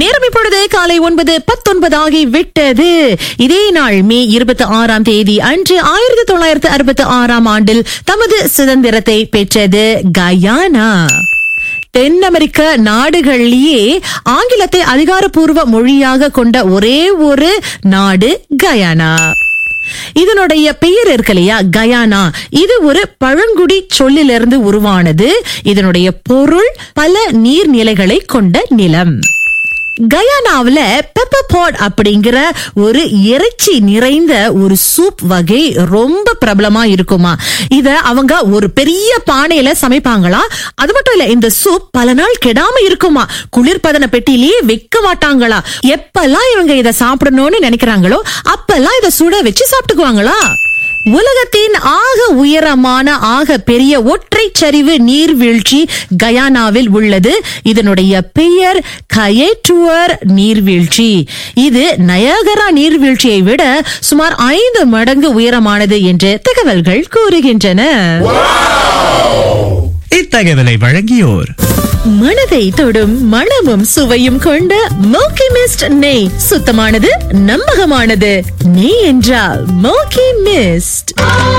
நேரம் இப்பொழுது காலை ஒன்பது பத்தொன்பது ஆகி விட்டது இதே நாள் மே இருபத்தி ஆறாம் தேதி அன்று ஆயிரத்தி தொள்ளாயிரத்து அறுபத்தி ஆறாம் ஆண்டில் தமது சுதந்திரத்தை பெற்றது கயானா தென் அமெரிக்க நாடுகளிலேயே ஆங்கிலத்தை அதிகாரப்பூர்வ மொழியாக கொண்ட ஒரே ஒரு நாடு கயானா இதனுடைய பெயர் இருக்கு இல்லையா கயானா இது ஒரு பழங்குடி சொல்லிலிருந்து உருவானது இதனுடைய பொருள் பல நீர்நிலைகளை கொண்ட நிலம் கயானாவுல பெப்பர் பாட் அப்படிங்கிற ஒரு இறைச்சி நிறைந்த ஒரு சூப் வகை ரொம்ப பிரபலமா இருக்குமா இத அவங்க ஒரு பெரிய பானையில சமைப்பாங்களா அது மட்டும் இல்ல இந்த சூப் பல நாள் கெடாம இருக்குமா குளிர்பதன பெட்டிலேயே வைக்க மாட்டாங்களா எப்பெல்லாம் இவங்க இத சாப்பிடணும்னு நினைக்கிறாங்களோ அப்பெல்லாம் இத சுட வச்சு சாப்பிட்டுக்குவாங்களா உலகத்தின் ஆக உயரமான ஆக பெரிய ஒற்றை சரிவு நீர்வீழ்ச்சி கயானாவில் உள்ளது இதனுடைய பெயர் கயேட்டுவர் நீர்வீழ்ச்சி இது நயகரா நீர்வீழ்ச்சியை விட சுமார் ஐந்து மடங்கு உயரமானது என்று தகவல்கள் கூறுகின்றன இத்தகவலை வழங்கியோர் மனதை தொடும் மணமும் சுவையும் கொண்ட மோக்கி மிஸ்ட் நெய் சுத்தமானது நம்பகமானது நெய் என்றால் மோக்கி மிஸ்ட்